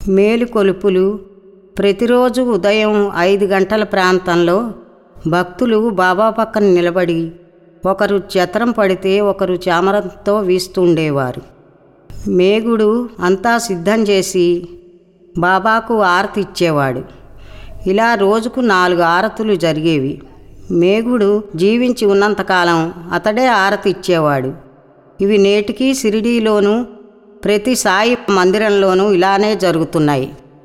మేలుకొలుపులు ప్రతిరోజు ఉదయం ఐదు గంటల ప్రాంతంలో భక్తులు బాబా పక్కన నిలబడి ఒకరు చత్రం పడితే ఒకరు చామరంతో వీస్తుండేవారు మేగుడు అంతా సిద్ధం చేసి బాబాకు ఆరతి ఇచ్చేవాడు ఇలా రోజుకు నాలుగు ఆరతులు జరిగేవి మేగుడు జీవించి ఉన్నంతకాలం అతడే ఆరతి ఇచ్చేవాడు ఇవి నేటికి సిరిడీలోనూ ప్రతి సాయి మందిరంలోనూ ఇలానే జరుగుతున్నాయి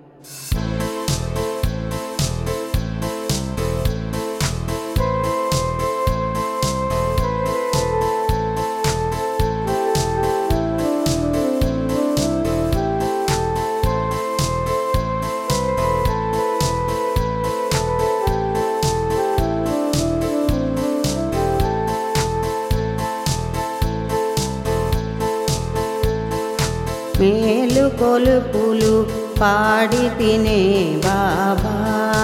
మేలు కొలుపులు పాడి తినే బాబా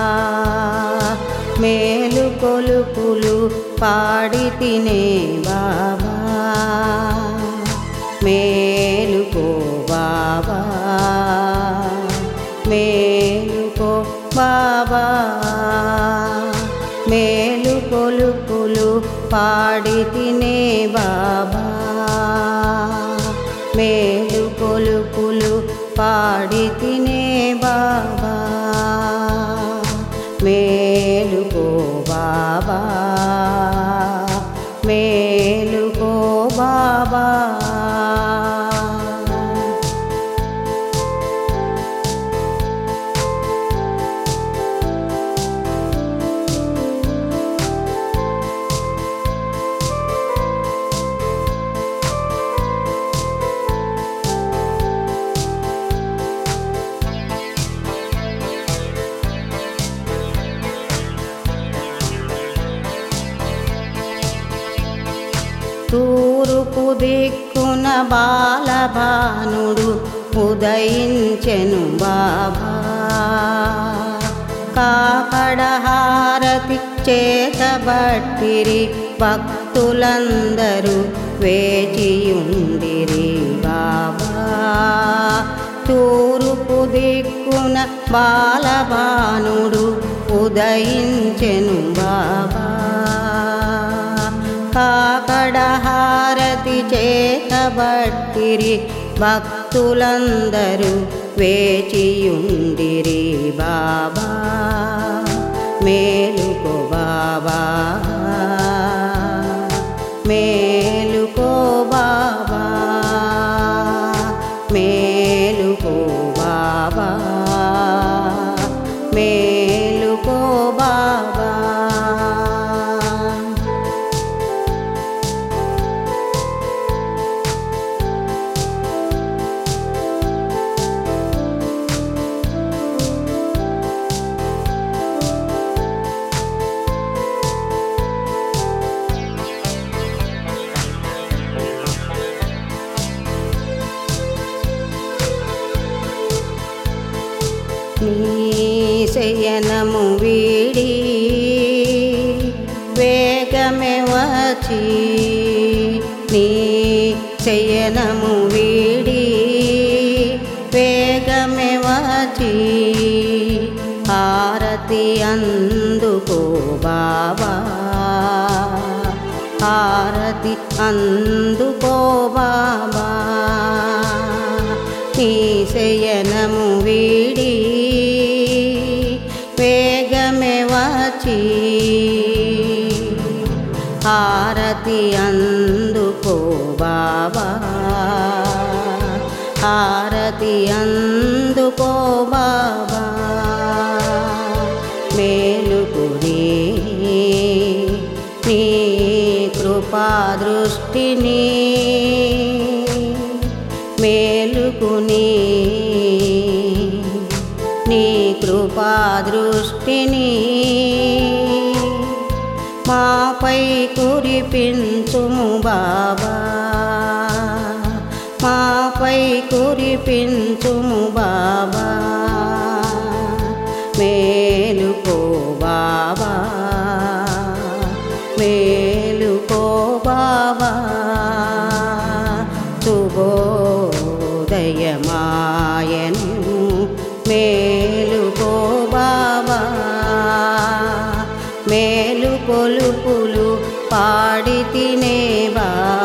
మేలు కొలుపులు పాడి తినే బాబా మేలుకో బాబా మేలుకో బాబా మేలు కొలుపులు పాడి తినే బాబా మేలు కొలుపులు పాడి తినే బాబా మేలుకో బాబా మేలుకో బాబా తూరుపు దిక్కున బాలభానుడు ఉదయించెను బాబా కాకడహారతి చేతబట్టిరి భక్తులందరూ వేచియుండిరి బాబా తూరుపు దిక్కున బాలభానుడు ఉదయించెను బాబా కాకడహారతి చేతబట్టిరి భక్తులందరూ వేచియుండిరి బాబా మేలుకో బాబా మేలుకో బాబా మేలుకో బాబా మేలుకో బాబా నీ శయనము వీడి వేగమే వచ్చి నీ శయనము వీడి వేగమే వచ్చి హారతి అందుకో బాబా హారతి అందుకో బాబా నీ శయనము వీడి వేగమే వచ్చి హారతి అందుకో బాబా హారతి అందుకో బాబా మేలుకుని నీ కృపా దృష్టిని మేలుకుని నీ కృపా దృష్టిని మాపై కురిపించుము బాబా మాపై కురిపించుము బాబా మేలుకో బాబా మేలుకో బాబా శుభోదయమాయను మేలుకో బాబా మేలు కొలుపులు పాడి తినే బాబా